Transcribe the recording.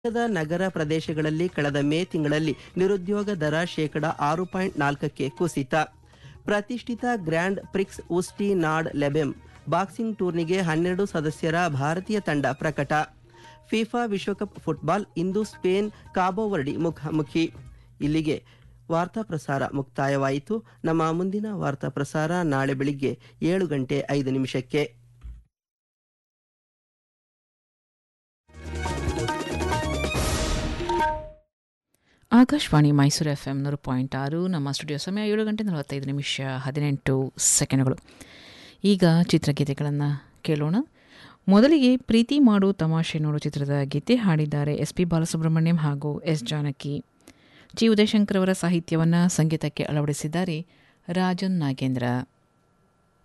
ದೇಶದ ನಗರ ಪ್ರದೇಶಗಳಲ್ಲಿ ಕಳೆದ ಮೇ ತಿಂಗಳಲ್ಲಿ ನಿರುದ್ಯೋಗ ದರ ಶೇಕಡ ಆರು ಪಾಯಿಂಟ್ ನಾಲ್ಕಕ್ಕೆ ಕುಸಿತ ಪ್ರತಿಷ್ಠಿತ grand prix Usti nad Labem boxing ಟೂರ್ನಿಗೆ ಹನ್ನೆರಡು ಸದಸ್ಯರ ಭಾರತೀಯ ತಂಡ ಪ್ರಕಟ ಫಿಫಾ ವಿಶ್ವಕಪ್ ಫುಟ್ಬಾಲ್ ಇಂದು ಸ್ಪೇನ್ ಕಾಬೋವರ್ಡಿ ಮುಖಾಮುಖಿ ಇಲ್ಲಿಗೆ ವಾರ್ತಾ ಪ್ರಸಾರ ಮುಕ್ತಾಯವಾಯಿತು ನಮ್ಮ ಮುಂದಿನ ವಾರ್ತಾ ಪ್ರಸಾರ ನಾಳೆ ಬೆಳಿಗ್ಗೆ ಏಳು ಗಂಟೆ ಐದು ನಿಮಿಷಕ್ಕೆ ಆಕಾಶವಾಣಿ ಮೈಸೂರು ಎಫ್ ಎಂ ನೂರು ಪಾಯಿಂಟ್ ಆರು ನಮ್ಮ ಸ್ಟುಡಿಯೋ ಸಮಯ ಏಳು ಗಂಟೆ ನಲವತ್ತೈದು ನಿಮಿಷ ಹದಿನೆಂಟು ಸೆಕೆಂಡ್ಗಳು ಈಗ ಚಿತ್ರಗೀತೆಗಳನ್ನು ಕೇಳೋಣ ಮೊದಲಿಗೆ ಪ್ರೀತಿ ಮಾಡು ತಮಾಷೆ ನೋಡು ಚಿತ್ರದ ಗೀತೆ ಹಾಡಿದ್ದಾರೆ ಎಸ್ ಪಿ ಬಾಲಸುಬ್ರಹ್ಮಣ್ಯಂ ಹಾಗೂ ಎಸ್ ಜಾನಕಿ ಜಿ ಉದಯಶಂಕರ್ ಅವರ ಸಾಹಿತ್ಯವನ್ನು ಸಂಗೀತಕ್ಕೆ ಅಳವಡಿಸಿದ್ದಾರೆ ರಾಜನ್ ನಾಗೇಂದ್ರ